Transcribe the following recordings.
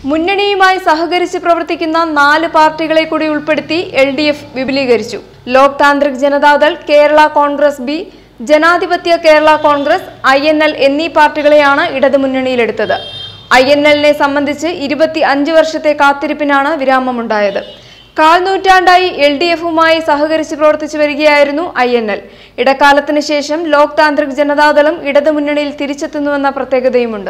മുന്നണിയുമായി സഹകരിച്ച് പ്രവർത്തിക്കുന്ന നാല് പാർട്ടികളെ കൂടി ഉൾപ്പെടുത്തി എൽ ഡി എഫ് വിപുലീകരിച്ചു Lok Tantrik Janata Dal Kerala Congress B Janadhipathya Kerala Congress I N L എന്നീ പാർട്ടികളെയാണ് ഇടതുമുന്നണിയിലെടുത്തത് ഐ എൻ എല്ലിനെ സംബന്ധിച്ച് ഇരുപത്തി അഞ്ച് വർഷത്തെ കാത്തിരിപ്പിനാണ് വിരാമമുണ്ടായത് കാൽ നൂറ്റാണ്ടായി എൽ ഡി എഫുമായി സഹകരിച്ച് പ്രവർത്തിച്ചു വരികയായിരുന്നു ഐ എൻ എൽ ഇടക്കാലത്തിന് ശേഷം ലോക് താന്ത്രിക് ജനതാദളും ഇടതുമുന്നണിയിൽ തിരിച്ചെത്തുന്നുവെന്ന പ്രത്യേകതയുമുണ്ട്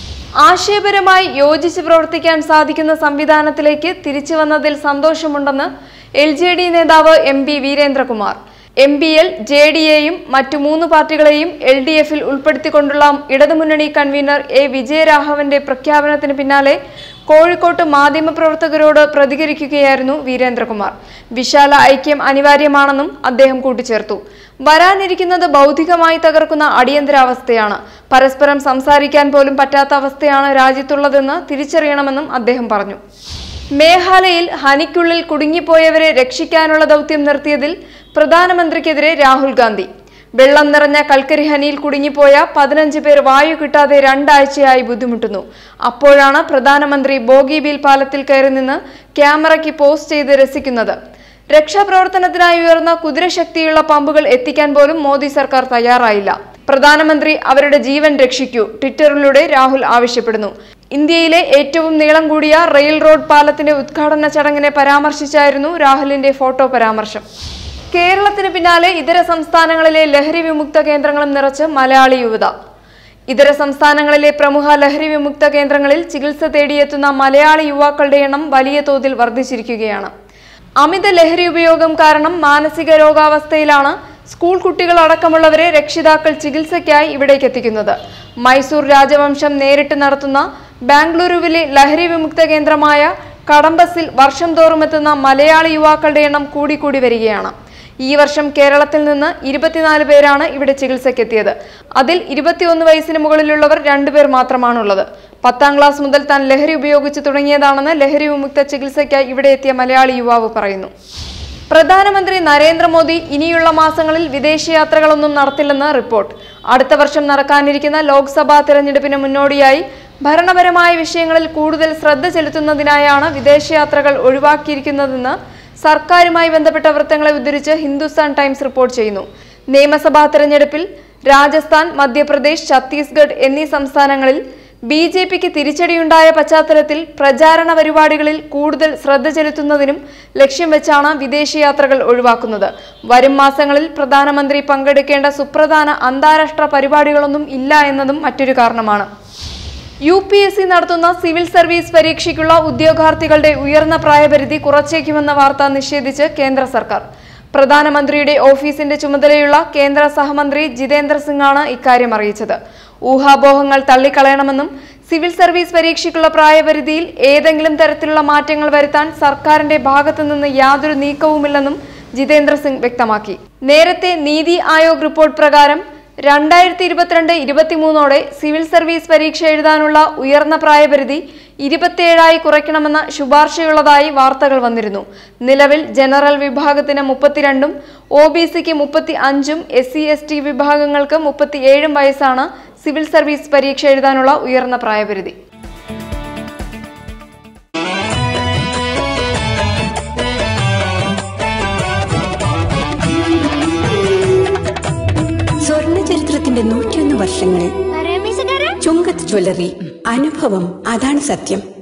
ആശയപരമായി യോജിച്ച് പ്രവർത്തിക്കാൻ സാധിക്കുന്ന സംവിധാനത്തിലേക്ക് തിരിച്ചു വന്നതിൽ സന്തോഷമുണ്ടെന്ന് എൽ ജെ ഡി നേതാവ് M P Veerendrakumar M P L J D എയും മറ്റു മൂന്ന് പാർട്ടികളെയും എൽ ഡി എഫിൽ ഉൾപ്പെടുത്തിക്കൊണ്ടുള്ള ഇടതുമുന്നണി കൺവീനർ എ വിജയരാഘവന്റെ പ്രഖ്യാപനത്തിന് പിന്നാലെ കോഴിക്കോട്ട് മാധ്യമപ്രവർത്തകരോട് പ്രതികരിക്കുകയായിരുന്നു വീരേന്ദ്രകുമാർ വിശാല ഐക്യം അനിവാര്യമാണെന്നും അദ്ദേഹം കൂട്ടിച്ചേർത്തു വരാനിരിക്കുന്നത് ബൗദ്ധികമായി തകർക്കുന്ന അടിയന്തരാവസ്ഥയാണ് പരസ്പരം സംസാരിക്കാൻ പോലും പറ്റാത്ത അവസ്ഥയാണ് രാജ്യത്തുള്ളതെന്ന് തിരിച്ചറിയണമെന്നും അദ്ദേഹം പറഞ്ഞു മേഘാലയയിൽ ഹനിക്കുള്ളിൽ കുടുങ്ങിപ്പോയവരെ രക്ഷിക്കാനുള്ള ദൗത്യം നിർത്തിയതിൽ പ്രധാനമന്ത്രിക്കെതിരെ രാഹുൽ ഗാന്ധി വെള്ളം നിറഞ്ഞ കൽക്കരി ഹനിയിൽ കുടുങ്ങിപ്പോയ പതിനഞ്ച് പേർ വായു കിട്ടാതെ രണ്ടാഴ്ചയായി ബുദ്ധിമുട്ടുന്നു അപ്പോഴാണ് പ്രധാനമന്ത്രി ബോഗിബീൽ പാലത്തിൽ കയറി നിന്ന് ക്യാമറയ്ക്ക് പോസ്റ്റ് ചെയ്ത് രസിക്കുന്നത് രക്ഷാപ്രവർത്തനത്തിനായി ഉയർന്ന കുതിരശക്തിയുള്ള പമ്പുകൾ എത്തിക്കാൻ പോലും മോദി സർക്കാർ തയ്യാറായില്ല പ്രധാനമന്ത്രി അവരുടെ ജീവൻ രക്ഷിക്കൂ ട്വിറ്ററിലൂടെ രാഹുൽ ആവശ്യപ്പെടുന്നു ഇന്ത്യയിലെ ഏറ്റവും നീളം കൂടിയ റെയിൽ റോഡ് പാലത്തിന്റെ ഉദ്ഘാടന ചടങ്ങിനെ പരാമർശിച്ചായിരുന്നു രാഹുലിന്റെ ഫോട്ടോ പരാമർശം കേരളത്തിന് പിന്നാലെ ഇതര സംസ്ഥാനങ്ങളിലെ ലഹരി വിമുക്ത കേന്ദ്രങ്ങളും നിറച്ച് മലയാളി യുവത ഇതര സംസ്ഥാനങ്ങളിലെ പ്രമുഖ ലഹരി വിമുക്ത കേന്ദ്രങ്ങളിൽ ചികിത്സ തേടിയെത്തുന്ന മലയാളി യുവാക്കളുടെ എണ്ണം വലിയ തോതിൽ വർദ്ധിച്ചിരിക്കുകയാണ് അമിത ലഹരി ഉപയോഗം കാരണം മാനസിക രോഗാവസ്ഥയിലാണ് സ്കൂൾ കുട്ടികൾ അടക്കമുള്ളവരെ രക്ഷിതാക്കൾ ചികിത്സയ്ക്കായി ഇവിടേക്ക് എത്തിക്കുന്നത് മൈസൂർ രാജവംശം നേരിട്ട് നടത്തുന്ന ബാംഗ്ലൂരുവിലെ ലഹരി വിമുക്ത കേന്ദ്രമായ കടമ്പസിൽ വർഷം തോറും എത്തുന്ന മലയാളി യുവാക്കളുടെ എണ്ണം കൂടിക്കൂടി വരികയാണ് ഈ വർഷം കേരളത്തിൽ നിന്ന് ഇരുപത്തിനാല് പേരാണ് ഇവിടെ ചികിത്സയ്ക്കെത്തിയത് അതിൽ ഇരുപത്തിയൊന്ന് വയസ്സിന് മുകളിലുള്ളവർ രണ്ടുപേർ മാത്രമാണുള്ളത് പത്താം ക്ലാസ് മുതൽ താൻ ലഹരി ഉപയോഗിച്ച് തുടങ്ങിയതാണെന്ന് ലഹരി വിമുക്ത ചികിത്സയ്ക്കായി ഇവിടെ എത്തിയ മലയാളി യുവാവ് പറയുന്നു പ്രധാനമന്ത്രി നരേന്ദ്രമോദി ഇനിയുള്ള മാസങ്ങളിൽ വിദേശയാത്രകളൊന്നും നടത്തില്ലെന്ന് റിപ്പോർട്ട് അടുത്ത വർഷം നടക്കാനിരിക്കുന്ന ലോക്സഭാ തിരഞ്ഞെടുപ്പിന് മുന്നോടിയായി ഭരണപരമായ വിഷയങ്ങളിൽ കൂടുതൽ ശ്രദ്ധ ചെലുത്തുന്നതിനായാണ് വിദേശയാത്രകൾ ഒഴിവാക്കിയിരിക്കുന്നതെന്ന് സർക്കാരുമായി ബന്ധപ്പെട്ട വൃത്തങ്ങളെ ഉദ്ധരിച്ച് ഹിന്ദുസ്ഥാൻ ടൈംസ് റിപ്പോർട്ട് ചെയ്യുന്നു നിയമസഭാ തെരഞ്ഞെടുപ്പിൽ രാജസ്ഥാൻ മധ്യപ്രദേശ് ഛത്തീസ്ഗഡ് എന്നീ സംസ്ഥാനങ്ങളിൽ ബി ജെ പിക്ക് തിരിച്ചടിയുണ്ടായ പശ്ചാത്തലത്തിൽ പ്രചാരണ പരിപാടികളിൽ കൂടുതൽ ശ്രദ്ധ ചെലുത്തുന്നതിനും ലക്ഷ്യം വെച്ചാണ് വിദേശയാത്രകൾ ഒഴിവാക്കുന്നത് വരും മാസങ്ങളിൽ പ്രധാനമന്ത്രി പങ്കെടുക്കേണ്ട സുപ്രധാന അന്താരാഷ്ട്ര പരിപാടികളൊന്നും ഇല്ല എന്നതും മറ്റൊരു കാരണമാണ് യു പി എസ് സി നടത്തുന്ന സിവിൽ സർവീസ് പരീക്ഷയ്ക്കുള്ള ഉദ്യോഗാർത്ഥികളുടെ ഉയർന്ന പ്രായപരിധി കുറച്ചേക്കുമെന്ന വാർത്ത നിഷേധിച്ച് കേന്ദ്ര സർക്കാർ പ്രധാനമന്ത്രിയുടെ ഓഫീസിന്റെ ചുമതലയുള്ള കേന്ദ്ര സഹമന്ത്രി ജിതേന്ദ്ര സിംഗാണ് ഇക്കാര്യം അറിയിച്ചത് ഊഹാപോഹങ്ങൾ തള്ളിക്കളയണമെന്നും സിവിൽ സർവീസ് പരീക്ഷയ്ക്കുള്ള പ്രായപരിധിയിൽ ഏതെങ്കിലും തരത്തിലുള്ള മാറ്റങ്ങൾ വരുത്താൻ സർക്കാരിന്റെ ഭാഗത്തുനിന്ന് യാതൊരു നീക്കവുമില്ലെന്നും ജിതേന്ദ്ര സിംഗ് വ്യക്തമാക്കി നേരത്തെ നീതി ആയോഗ് റിപ്പോർട്ട് പ്രകാരം രണ്ടായിരത്തി ഇരുപത്തിരണ്ട് ഇരുപത്തിമൂന്നോടെ സിവിൽ സർവീസ് പരീക്ഷ എഴുതാനുള്ള ഉയർന്ന പ്രായപരിധി ഇരുപത്തിയേഴായി കുറയ്ക്കണമെന്ന ശുപാർശയുള്ളതായി വാർത്തകൾ വന്നിരുന്നു നിലവിൽ ജനറൽ വിഭാഗത്തിന് മുപ്പത്തിരണ്ടും ഒ ബി സിക്ക് മുപ്പത്തി അഞ്ചും എസ് സി എസ് ടി വിഭാഗങ്ങൾക്ക് മുപ്പത്തിയേഴും വയസ്സാണ് സിവിൽ സർവീസ് പരീക്ഷ എഴുതാനുള്ള ഉയർന്ന പ്രായപരിധി സ്വർണ്ണ ചരിത്രത്തിന്റെ നൂറ്റിയൊന്ന് വർഷങ്ങൾ ചുങ്കത്ത് ജ്വല്ലറി അനുഭവം അതാണ് സത്യം